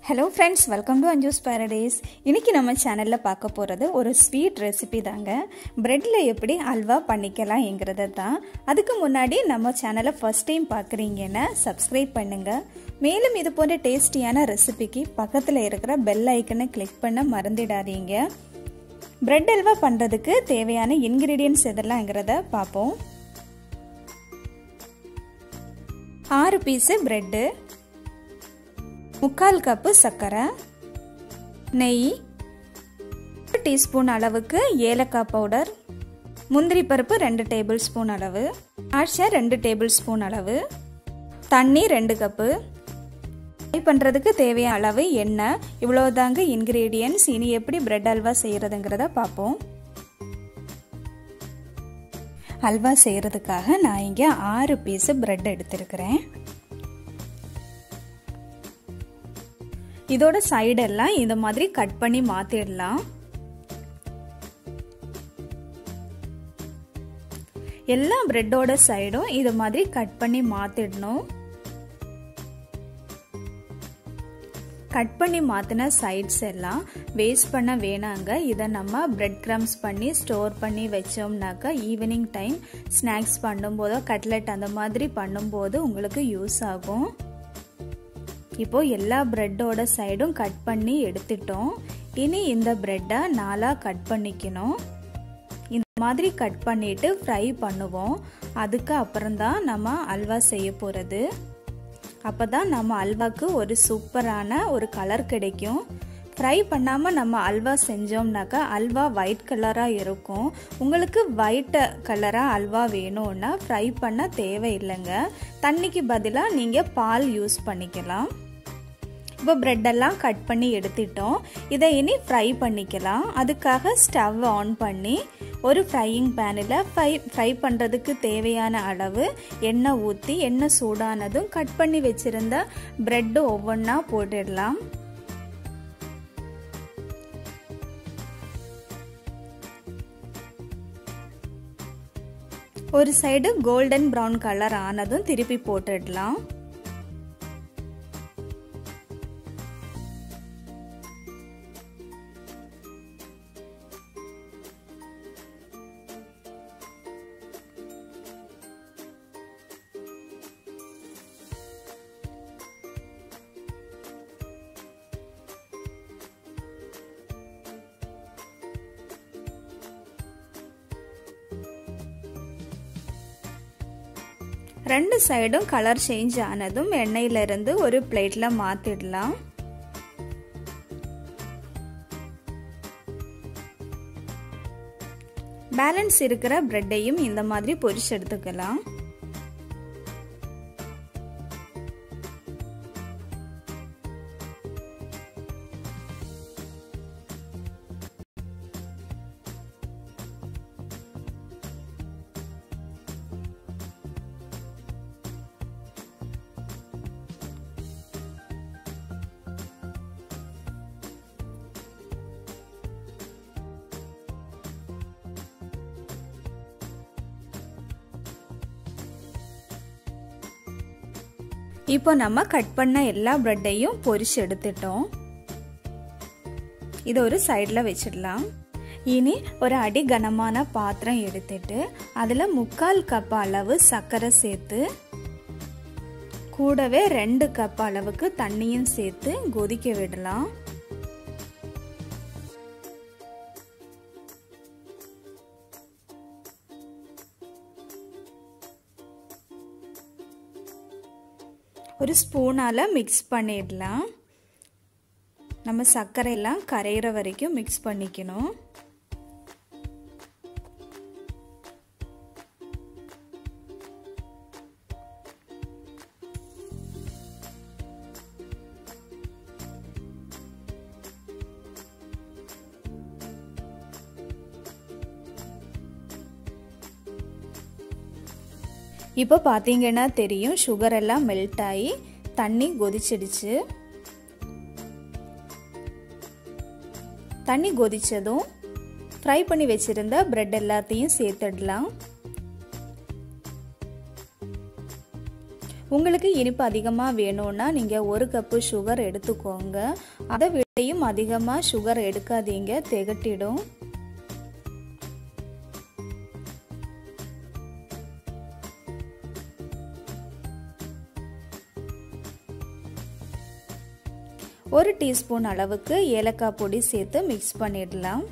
hello friends welcome to Anju's paradise இன்றைக்கி நம்ம சேனலில் பார்க்க போகிறது ஒரு ஸ்வீட் ரெசிபி தாங்க ப்ரெட்டில் எப்படி அல்வா பண்ணிக்கலாம்ங்கிறத தான் அதுக்கு முன்னாடி நம்ம சேனலை ஃபஸ்ட் டைம் பார்க்குறீங்கன்னா சப்ஸ்கிரைப் பண்ணுங்கள் மேலும் இது போன்ற டேஸ்டியான ரெசிபிக்கு பக்கத்தில் இருக்கிற பெல் ஐக்கனை கிளிக் பண்ண மறந்துடாதீங்க பிரெட் அல்வா பண்ணுறதுக்கு தேவையான இன்க்ரீடியன்ஸ் எதெல்லாம்ங்கிறத பார்ப்போம் ஆறு பீஸு ப்ரெட்டு முக்கால் கப்பு சர்க்கரை நெய் ஒரு டீஸ்பூன் அளவுக்கு ஏலக்காய் பவுடர் முந்திரி பருப்பு ரெண்டு டேபிள் ஸ்பூன் அளவு ஆட்சா ரெண்டு டேபிள் ஸ்பூன் அளவு தண்ணி ரெண்டு கப்பு ஃப்ரை பண்ணுறதுக்கு தேவையான அளவு எண்ணெய் இவ்வளோதாங்க இன்க்ரீடியன்ஸ் இனி எப்படி பிரெட் அல்வா செய்கிறதுங்கிறத பார்ப்போம் அல்வா செய்கிறதுக்காக நான் இங்கே ஆறு பீஸு பிரெட் எடுத்திருக்கிறேன் இதோட சைடெல்லாம் இந்த மாதிரி கட் பண்ணி மாற்றிடலாம் எல்லா பிரெட்டோட சைடும் இது மாதிரி கட் பண்ணி மாற்றிடணும் கட் பண்ணி மாற்றின சைட்ஸ் எல்லாம் வேஸ்ட் பண்ண வேணாங்க இதை நம்ம பிரெட் க்ரம்ஸ் பண்ணி ஸ்டோர் பண்ணி வச்சோம்னாக்கா ஈவினிங் டைம் ஸ்நாக்ஸ் பண்ணும்போதோ கட்லெட் அந்த மாதிரி பண்ணும்போது உங்களுக்கு யூஸ் ஆகும் இப்போ எல்லா பிரெட்டோட சைடும் கட் பண்ணி எடுத்துட்டோம் இனி இந்த பிரெட்டை நாலாக கட் பண்ணிக்கணும் இந்த மாதிரி கட் பண்ணிட்டு ஃப்ரை பண்ணுவோம் அதுக்கு அப்புறம்தான் நம்ம அல்வா செய்ய போகிறது அப்போ தான் நம்ம அல்வாக்கு ஒரு சூப்பரான ஒரு கலர் கிடைக்கும் ஃப்ரை பண்ணாமல் நம்ம அல்வா செஞ்சோம்னாக்கா அல்வா ஒயிட் கலராக இருக்கும் உங்களுக்கு ஒயிட் கலராக அல்வா வேணும்னா ஃப்ரை பண்ண தேவையில்லைங்க தண்ணிக்கு பதிலாக நீங்கள் பால் யூஸ் பண்ணிக்கலாம் இப்போ ப்ரெட்டெல்லாம் கட் பண்ணி எடுத்துட்டோம் இதை இனி ஃப்ரை பண்ணிக்கலாம் அதுக்காக ஸ்டவ் ஆன் பண்ணி ஒரு ஃப்ரையிங் பேனில் ஃப்ரை ஃப்ரை பண்ணுறதுக்கு தேவையான அளவு எண்ணெய் ஊற்றி எண்ணெய் சூடானதும் கட் பண்ணி வச்சுருந்த ப்ரெட்டு ஒவ்வொன்றா போட்டுடலாம் ஒரு சைடு கோல்டன் ப்ரௌன் கலர் ஆனதும் திருப்பி போட்டுடலாம் ரெண்டு சைடும் கலர் சேஞ்ச் ஆனதும் எண்ணெயிலிருந்து ஒரு பிளேட்டில் மாற்றிடலாம் பேலன்ஸ் இருக்கிற பிரெட்டையும் இந்த மாதிரி பொரிச்சு எடுத்துக்கலாம் இப்போ நம்ம கட் பண்ண எல்லா ப்ரெட்டையும் பொரிச்சு எடுத்துட்டோம் இதை ஒரு சைடில் வச்சிடலாம் இனி ஒரு அடி கனமான பாத்திரம் எடுத்துட்டு அதில் முக்கால் கப் அளவு சர்க்கரை சேர்த்து கூடவே ரெண்டு கப் அளவுக்கு தண்ணியும் சேர்த்து கொதிக்க விடலாம் ஒரு ஸ்பூனால் மிக்ஸ் பண்ணிடலாம் நம்ம சர்க்கரையெல்லாம் கரையிற வரைக்கும் மிக்ஸ் பண்ணிக்கணும் இப்போ பார்த்தீங்கன்னா தெரியும் சுகர் எல்லாம் மெல்ட் ஆகி தண்ணி கொதிச்சிடுச்சு தண்ணி கொதிச்சதும் ஃப்ரை பண்ணி வச்சுருந்த ப்ரெட் எல்லாத்தையும் சேர்த்துடலாம் உங்களுக்கு இனிப்பு அதிகமாக வேணும்னா நீங்கள் ஒரு கப்பு சுகர் எடுத்துக்கோங்க அதை விடையும் அதிகமாக சுகர் எடுக்காதீங்க திகட்டிடும் ஒரு டீஸ்பூன் அளவுக்கு ஏலக்காய் பொடி சேர்த்து மிக்ஸ் பண்ணிடலாம்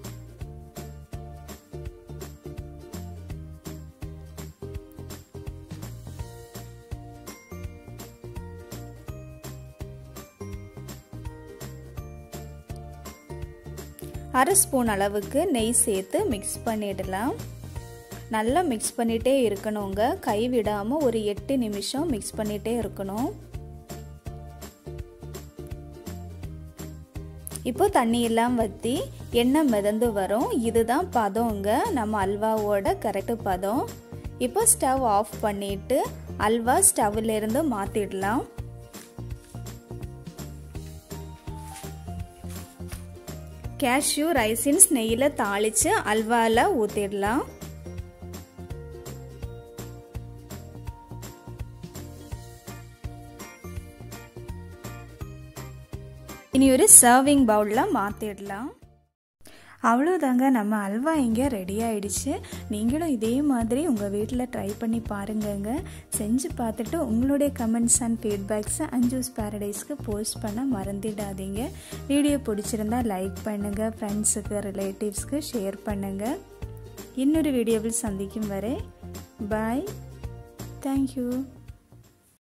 அரை ஸ்பூன் அளவுக்கு நெய் சேர்த்து மிக்ஸ் பண்ணிடலாம் நல்லா மிக்ஸ் பண்ணிகிட்டே இருக்கணுங்க கை விடாமல் ஒரு எட்டு நிமிஷம் மிக்ஸ் பண்ணிகிட்டே இருக்கணும் இப்போ தண்ணி எல்லாம் வற்றி எண்ணெய் மிதந்து வரும் இதுதான் பதங்க நம்ம அல்வாவோட கரெக்டு பதம் இப்போ ஸ்டவ் ஆஃப் பண்ணிட்டு அல்வா ஸ்டவ்ல இருந்து மாத்திடலாம் கேஷ்யூ ரைசின்ஸ் நெய்யில் தாளித்து அல்வாவில் ஊற்றிடலாம் இனி ஒரு சர்விங் பவுலில் மாற்றிடலாம் அவ்வளோதாங்க நம்ம அல்வா இங்கே ரெடி ஆயிடுச்சு நீங்களும் இதே மாதிரி உங்கள் வீட்டில் ட்ரை பண்ணி பாருங்கங்க செஞ்சு பார்த்துட்டு உங்களுடைய கமெண்ட்ஸ் அண்ட் ஃபீட்பேக்ஸை அஞ்சூஸ் பேரடைஸ்க்கு போஸ்ட் பண்ண மறந்துடாதீங்க வீடியோ பிடிச்சிருந்தா லைக் பண்ணுங்கள் ஃப்ரெண்ட்ஸுக்கு ரிலேட்டிவ்ஸ்க்கு ஷேர் பண்ணுங்கள் இன்னொரு வீடியோவில் சந்திக்கும் வரை பாய் தேங்க்யூ